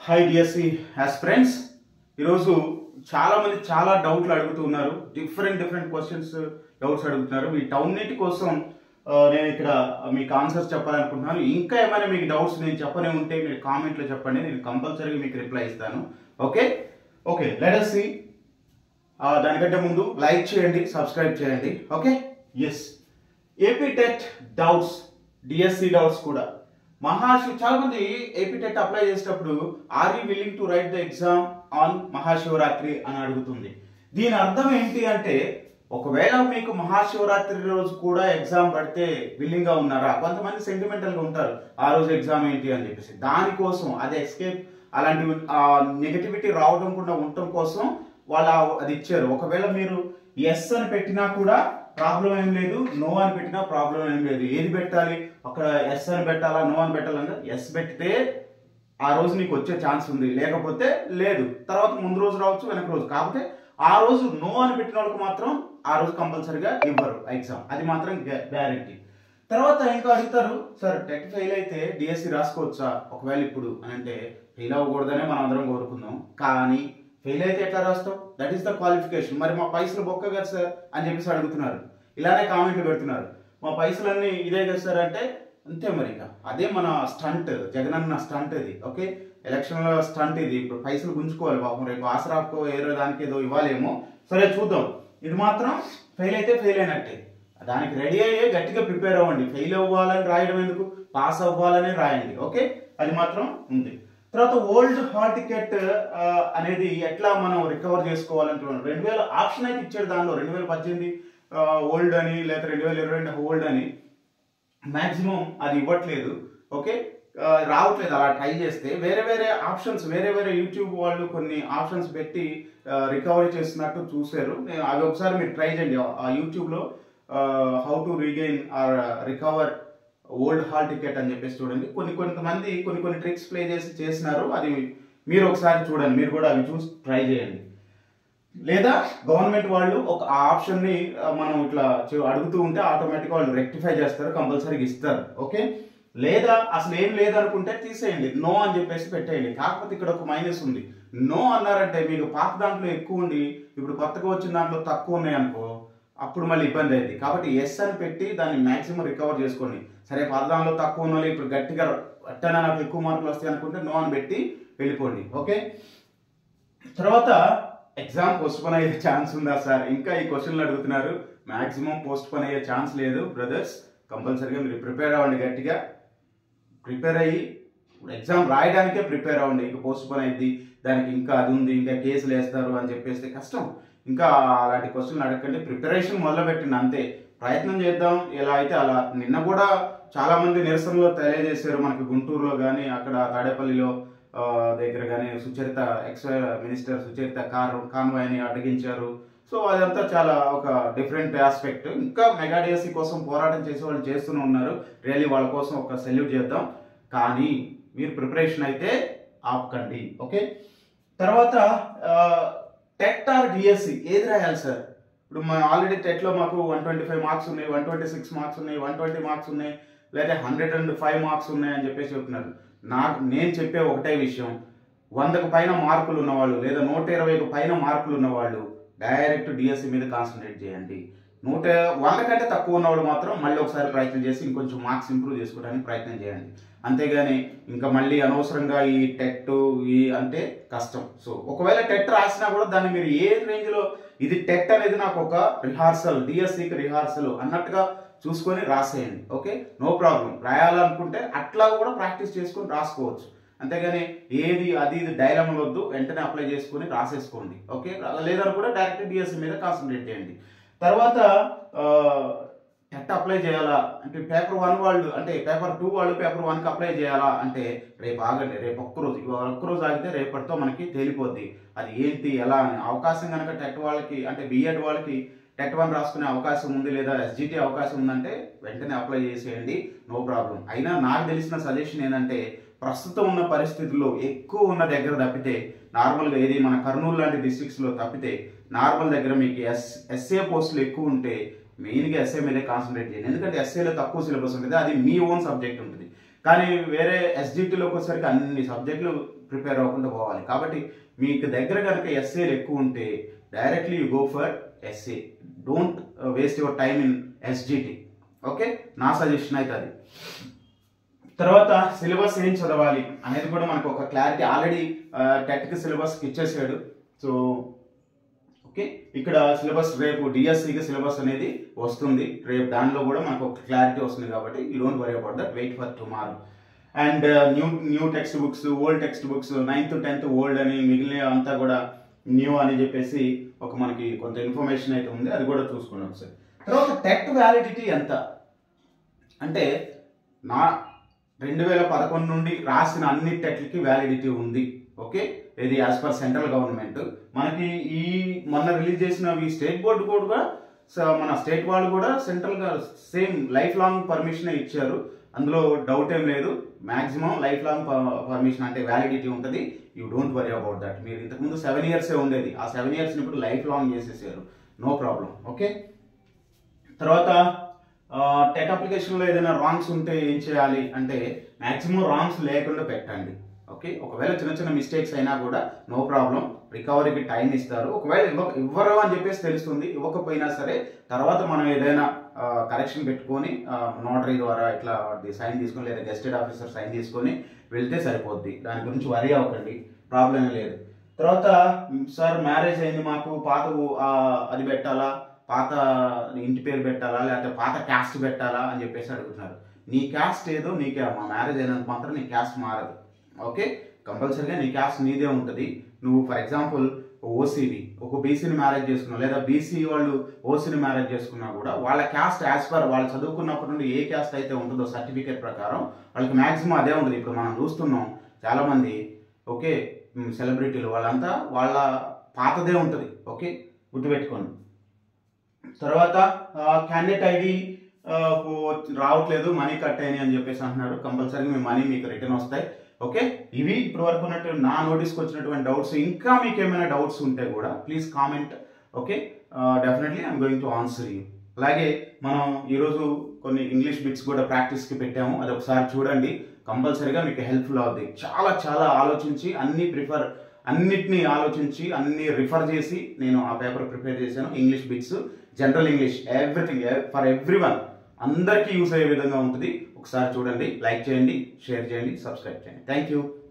high DSC aspirants ఈరోజు చాలా మంది చాలా డౌట్లు అడుగుతున్నారు డిఫరెంట్ డిఫరెంట్ క్వశ్చన్స్ డౌట్స్ అడుగుతున్నారు మీ టౌన్నిటి కోసం ఆ, నేను ఇక్కడ మీకు ఆన్సర్స్ చెప్పాలనుకుంటున్నాను ఇంకా ఏమైనా మీకు డౌట్స్ నేను చెప్పనే ఉంటే మీరు కామెంట్లో చెప్పండి నేను కంపల్సరీగా మీకు రిప్లై ఇస్తాను okay okay let us see దానికంటే ముందు లైక్ చేయండి సబ్స్క్రైబ్ చేయండి okay yes AP TET doubts DSC doubts కూడా మహాశివ చాలా మంది ఏపీ టెట్ అప్లై చేసేటప్పుడు are you willing to write the exam on Mahashivratri అని అడుగుతుంది దీని అర్థం ఏంటి అంటే ఒకవేళ మీకు మహాశివరాత్రి రోజు కూడా ఎగ్జామ్ పడితే విల్లింగ్ గా ఉన్నారా కొంతమంది సెంటిమెంటల్ గా ఉంటారు ఆ రోజు ఎగ్జామ్ ఏంటి అని చెప్పేసి దానికోసం అది ఎస్కేప్ అలాంటి నెగటివిటీ రావడం కూడా ఉండటం కోసం వాళ్ళు ఆ- అది ఇచ్చారు ఒకవేళ మీరు ఎస్ అని పెట్టినా కూడా ప్రాబ్లం ఏం లేదు నో అని పెట్టినా ప్రాబ్లం ఏం లేదు ఏది పెట్టాలి అక్కడ ఎస్ అని పెట్టాలా నో అని పెట్టాలంటే ఎస్ పెడితే ఆ రోజు నీకు వచ్చే ఛాన్స్ ఉంది లేకపోతే లేదు తర్వాత ముందు రోజు రావచ్చు వెనక రోజు కాకపోతే ఆ రోజు నో అని పెట్టిన వాళ్ళకి మాత్రం ఆ రోజు కంపల్సరిగా ఇవ్వరు ఎగ్జామ్ అది మాత్రం గ్యారెంటీ తర్వాత ఇంకా అడుగుతారు సార్ టెట్ ఫెయిల్ అయితే డిఎస్సి రాసుకోవచ్చా ఒకవేళ ఇప్పుడు అని అంటే ఫెయిల్ అవ్వకూడదనే మనం అందరం కోరుకుందాం కానీ ఫెయిల్ అయితే ఎట్లా రాస్తాం దట్ ఈస్ ద క్వాలిఫికేషన్ మరి మా పైసలు బొక్క కదా సార్ అని చెప్పేసి అడుగుతున్నారు ఇలానే కామెంట్లు పెడుతున్నారు మా పైసలన్నీ ఇదే కదా సార్ అంటే అంతే మరి ఇక అదే మన స్టంట్ జగనన్న స్టంట్ ఇది ఓకే ఎలక్షన్ లో స్టంట్ ఇది ఇప్పుడు పైసలు గుంజుకోవాలి పాపం రేపు ఆసరాకో ఏదో దానికి ఏదో ఇవ్వాలేమో సరే చూద్దాం ఇది మాత్రం ఫెయిల్ అయితే ఫెయిల్ అయినట్టే దానికి రెడీ అయ్యే గట్టిగా ప్రిపేర్ అవ్వండి ఫెయిల్ అవ్వాలని రాయడం ఎందుకు పాస్ అవ్వాలని రాయండి ఓకే అది మాత్రం ఉంది తర్వాత ఓల్డ్ హాల్ టికెట్ అనేది ఎట్లా మనం రికవర్ చేసుకోవాలంటున్నాం రెండు వేల ఆప్షన్ అయితే ఇచ్చాడు దానిలో రెండు వేల పద్దెనిమిది ఓల్డ్ అని లేదా రెండు వేల ఇరవై రెండు ఓల్డ్ అని మాక్సిమం అది ఇవ్వట్లేదు ఓకే ఆ, రావట్లేదు అలా ట్రై చేస్తే వేరే వేరే ఆప్షన్స్ వేరే వేరే యూట్యూబ్ వాళ్ళు కొన్ని ఆప్షన్స్ పెట్టి రికవరీ చేస్తున్నట్టు చూశారు నేను అవి ఒకసారి మీరు ట్రై చేయండి ఆ యూట్యూబ్లో how to regain or recover old hall ticket అని చెప్పేసి చూడండి కొన్ని కొంతమంది కొన్ని కొన్ని ట్రిక్స్ ప్లే చేసి చేసినారు అది మీరు ఒకసారి చూడండి మీరు కూడా అవి చూసి ట్రై చేయండి లేదా గవర్నమెంట్ వాళ్ళు ఒక ఆ ఆప్షన్ ని ఆ, మనం ఇట్లా చే- అడుగుతూ ఉంటే ఆటోమేటిక్ వాళ్ళు రెక్టిఫై చేస్తారు కంపల్సరీగా ఇస్తారు ఓకే లేదా అసలు ఏం లేదనుకుంటే తీసేయండి నో అని చెప్పేసి పెట్టేయండి కాకపోతే ఇక్కడ ఒక మైనస్ ఉంది నో అన్నారంటే మీకు పాత దాంట్లో ఎక్కువ ఉండి ఇప్పుడు కొత్తగా వచ్చిన దాంట్లో తక్కువ ఉన్నాయి అనుకో అప్పుడు మళ్ళీ ఇబ్బంది అయింది కాబట్టి ఎస్ అని పెట్టి దాన్ని మాక్సిమం రికవర్ చేసుకోండి సరే పాత దాంట్లో తక్కువ ఉన్న వాళ్ళు ఇప్పుడు గట్టిగా అట్టనా నాకు ఎక్కువ మార్కులు వస్తాయి అనుకుంటే నో అని పెట్టి వెళ్ళిపోండి ఓకే తర్వాత ఎగ్జామ్ పోస్ట్ పోన్ అయ్యే ఛాన్స్ ఉందా సార్ ఇంకా ఈ క్వశ్చన్లు అడుగుతున్నారు మాక్సిమం పోస్ట్ పోన్ అయ్యే ఛాన్స్ లేదు బ్రదర్స్ కంపల్సరీగా మీరు ప్రిపేర్ అవ్వండి గట్టిగా ప్రిపేర్ అయ్యి ఇప్పుడు ఎగ్జామ్ రాయడానికే ప్రిపేర్ అవ్వండి ఇంకా పోస్ట్ పోన్ అయింది దానికి ఇంకా అది ఉంది ఇంకా కేసులు వేస్తారు అని చెప్పేస్తే కష్టం ఇంకా అలాంటి క్వశ్చన్లు అడగండి ప్రిపరేషన్ మొదలుపెట్టింది అంతే ప్రయత్నం చేద్దాం ఎలా అయితే అలా నిన్న కూడా చాలా మంది నిరసనలో తెలియజేశారు మనకి గుంటూరులో కానీ అక్కడ తాడేపల్లిలో ఆ, దగ్గర కానీ Sucharita ex minister Sucharita car కాన్వాయ్ని అడ్డగించారు సో అదంతా చాలా ఒక డిఫరెంట్ ఆస్పెక్ట్ ఇంకా మెగా డిఎస్సి కోసం పోరాటం చేసే వాళ్ళు చేస్తూనే ఉన్నారు రియల్లీ వాళ్ళ కోసం ఒక సెల్యూట్ చేద్దాం కానీ మీరు ప్రిపరేషన్ అయితే ఆపకండి ఓకే తర్వాత టెట్ ఆర్ డిఎస్సి ఏది రాయాలి సార్ ఇప్పుడు మా ఆల్రెడీ టెట్లో మాకు వన్ ట్వంటీ ఫైవ్ మార్క్స్ ఉన్నాయి వన్ ట్వంటీ సిక్స్ మార్క్స్ ఉన్నాయి వన్ ట్వంటీ మార్క్స్ ఉన్నాయి లేదా హండ్రెడ్ అండ్ ఫైవ్ మార్క్స్ ఉన్నాయి అని చెప్పేసి చెప్తున్నారు నాకు నేను చెప్పే ఒకటే విషయం వందకు పైన మార్కులు ఉన్నవాళ్ళు లేదా నూట ఇరవైకు పైన మార్కులు ఉన్నవాళ్ళు డైరెక్ట్ డిఎస్సి మీద కాన్సన్ట్రేట్ చేయండి నూట వంద కంటే తక్కువ ఉన్నవాళ్ళు మాత్రం మళ్ళీ ఒకసారి ప్రయత్నం చేసి ఇంకొంచెం మార్క్స్ ఇంప్రూవ్ చేసుకోవడానికి ప్రయత్నం చేయండి అంతేగాని ఇంకా మళ్ళీ అనవసరంగా ఈ టెట్ ఈ అంటే కష్టం సో ఒకవేళ టెట్ రాసినా కూడా దాన్ని మీరు ఏ రేంజ్లో ఇది టెట్ అనేది నాకు ఒక రిహార్సల్ డిఎస్సికి రిహార్సల్ అన్నట్టుగా చూసుకొని రాసేయండి ఓకే నో ప్రాబ్లం రాయాలనుకుంటే అట్లా కూడా ప్రాక్టీస్ చేసుకొని రాసుకోవచ్చు అంతేగాని ఏది అది ఇది డైలమలు వద్దు వెంటనే అప్లై చేసుకొని రాసేసుకోండి ఓకే లేదని కూడా డైరెక్ట్ డిఎస్సి మీద కాన్సన్ట్రేట్ చేయండి తర్వాత టెట్ అప్లై చేయాలా అంటే పేపర్ వన్ వాళ్ళు అంటే పేపర్ టూ వాళ్ళు పేపర్ వన్కి అప్లై చేయాలా అంటే రేపు ఆగండి రేపు ఒక్కరోజు ఇవాళ ఒక్కరోజు ఆగితే రేపటితో మనకి తేలిపోద్ది అది ఏంటి ఎలా అని అవకాశం కనుక టెట్ వాళ్ళకి అంటే బిఎడ్ వాళ్ళకి టెట్ వన్ రాసుకునే అవకాశం ఉంది లేదా ఎస్జిటి అవకాశం ఉందంటే వెంటనే అప్లై చేసేయండి నో ప్రాబ్లం అయినా నాకు తెలిసిన సజెషన్ ఏంటంటే ప్రస్తుతం ఉన్న పరిస్థితుల్లో ఎక్కువ ఉన్న దగ్గర తప్పితే నార్మల్గా ఏది మన కర్నూలు లాంటి డిస్ట్రిక్ట్స్లో తప్పితే నార్మల్ దగ్గర మీకు ఎస్ ఎస్ఏ పోస్టులు ఎక్కువ ఉంటే మెయిన్గా ఎస్ఏ మీదే కాన్సన్ట్రేట్ చేయండి ఎందుకంటే ఎస్ఏలో తక్కువ సిలబస్ ఉంటుంది అది మీ ఓన్ సబ్జెక్ట్ ఉంటుంది కానీ వేరే ఎస్జిటిలోకి వచ్చేసరికి అన్ని సబ్జెక్టులు ప్రిపేర్ అవ్వకుండా పోవాలి కాబట్టి మీకు దగ్గర కనుక ఎస్ఏలు ఎక్కువ ఉంటే directly you go for SA don't waste your time in SGT okay నా సజెషన్ అయితే అది తర్వాత సిలబస్ ఏం చదవాలి అనేది కూడా మనకు ఒక క్లారిటీ ఆల్రెడీ టెట్కి సిలబస్ ఇచ్చేసాడు సో ఓకే ఇక్కడ సిలబస్ రేపు డిఎస్సికి సిలబస్ అనేది వస్తుంది రేపు దానిలో కూడా మనకు ఒక క్లారిటీ వస్తుంది కాబట్టి you don't worry about that wait for tomorrow and new new textbooks old textbooks ninth tenth old అని మిగిలిన అంతా కూడా న్యూ అని చెప్పేసి ఒక మనకి కొంత ఇన్ఫర్మేషన్ అయితే ఉంది అది కూడా చూసుకోండి ఒకసారి తర్వాత టెట్ వ్యాలిడిటీ ఎంత అంటే నా రెండు వేల పదకొండు నుండి రాసిన అన్ని టెట్లకి వ్యాలిడిటీ ఉంది ఓకే ఇది యాజ్ పర్ సెంట్రల్ గవర్నమెంట్ మనకి ఈ మొన్న రిలీజ్ చేసిన ఈ స్టేట్ బోర్డు కూడా స- మన స్టేట్ వాళ్ళు కూడా సెంట్రల్ గా సేమ్ లైఫ్ లాంగ్ పర్మిషన్ ఇచ్చారు అందులో డౌట్ ఏం లేదు మాక్సిమం లైఫ్ లాంగ్ పర్మిషన్ అంటే వ్యాలిడిటీ ఉంటుంది you don't worry about that మీరు ఇంతకుముందు సెవెన్ ఇయర్సే ఉండేది ఆ సెవెన్ ఇయర్స్ని ఇప్పుడు లైఫ్ లాంగ్ చేసేసారు నో ప్రాబ్లం ఓకే తర్వాత టెట్ అప్లికేషన్లో ఏదైనా రాంగ్స్ ఉంటే ఏం చేయాలి అంటే మ్యాక్సిమం రాంగ్స్ లేకుండా పెట్టండి ఓకే ఒకవేళ చిన్న చిన్న మిస్టేక్స్ అయినా కూడా నో ప్రాబ్లం రికవరీకి టైం ఇస్తారు ఒకవేళ ఇవ్వ ఇవ్వరు అని చెప్పేసి తెలుస్తుంది ఇవ్వకపోయినా సరే తర్వాత మనం ఏదైనా కరెక్షన్ పెట్టుకొని నోటరీ ద్వారా ఇట్లా సైన్ తీసుకొని లేదా గెస్టెడ్ ఆఫీసర్ సైన్ తీసుకొని వెళ్తే సరిపోద్ది దాని గురించి వరీ అవ్వకండి ప్రాబ్లం లేదు తర్వాత సార్ మ్యారేజ్ అయింది మాకు పాత ఊ- ఆ, అది పెట్టాలా పాత ఇంటి పేరు పెట్టాలా లేకపోతే పాత క్యాస్ట్ పెట్టాలా అని చెప్పేసి అడుగుతున్నారు నీ క్యాస్ట్ ఏదో నీకే మా మ్యారేజ్ అయినంత మాత్రం నీ క్యాస్ట్ మారదు ఓకే కంపల్సరీగా నీ క్యాస్ట్ నీదే ఉంటుంది నువ్వు ఫర్ ఎగ్జాంపుల్ ఓసీవి ఒక బీసీని మ్యారేజ్ చేసుకున్నావు లేదా బీసీ వాళ్ళు ఓసీని మ్యారేజ్ చేసుకున్నా కూడా వాళ్ళ క్యాస్ట్ యాజ్ పర్ వాళ్ళు చదువుకున్నప్పటి నుండి ఏ క్యాస్ట్ అయితే ఉంటుందో సర్టిఫికేట్ ప్రకారం వాళ్ళకి మ్యాక్సిమం అదే ఉంటుంది ఇప్పుడు మనం చూస్తున్నాం చాలామంది ఓకే సెలబ్రిటీలు వాళ్ళంతా వాళ్ళ పాతదే ఉంటుంది ఓకే గుర్తుపెట్టుకోండి తర్వాత క్యాండిడేట్ ఐడి రావట్లేదు మనీ కట్ అయినాయి అని చెప్పేసి అంటున్నారు కంపల్సరీ మీ మనీ మీకు రిటర్న్ వస్తాయి ఓకే ఇవి ఇప్పటి వరకు ఉన్నట్టు నా నోటీస్కి వచ్చినటువంటి డౌట్స్ ఇంకా మీకు ఏమైనా డౌట్స్ ఉంటే కూడా please comment okay definitely I'm going to answer you అలాగే మనం ఈరోజు కొన్ని ఇంగ్లీష్ బిట్స్ కూడా ప్రాక్టీస్కి పెట్టాము అది ఒకసారి చూడండి కంపల్సరీగా మీకు హెల్ప్ఫుల్ అవుద్ది చాలా చాలా ఆలోచించి అన్ని ప్రిఫర్ అన్నిటినీ ఆలోచించి అన్ని రిఫర్ చేసి నేను ఆ పేపర్ ప్రిపేర్ చేశాను English bits general English everything for everyone అందరికీ యూస్ అయ్యే విధంగా ఉంటుంది ఒకసారి చూడండి లైక్ చేయండి షేర్ చేయండి సబ్స్క్రైబ్ చేయండి థ్యాంక్ యూ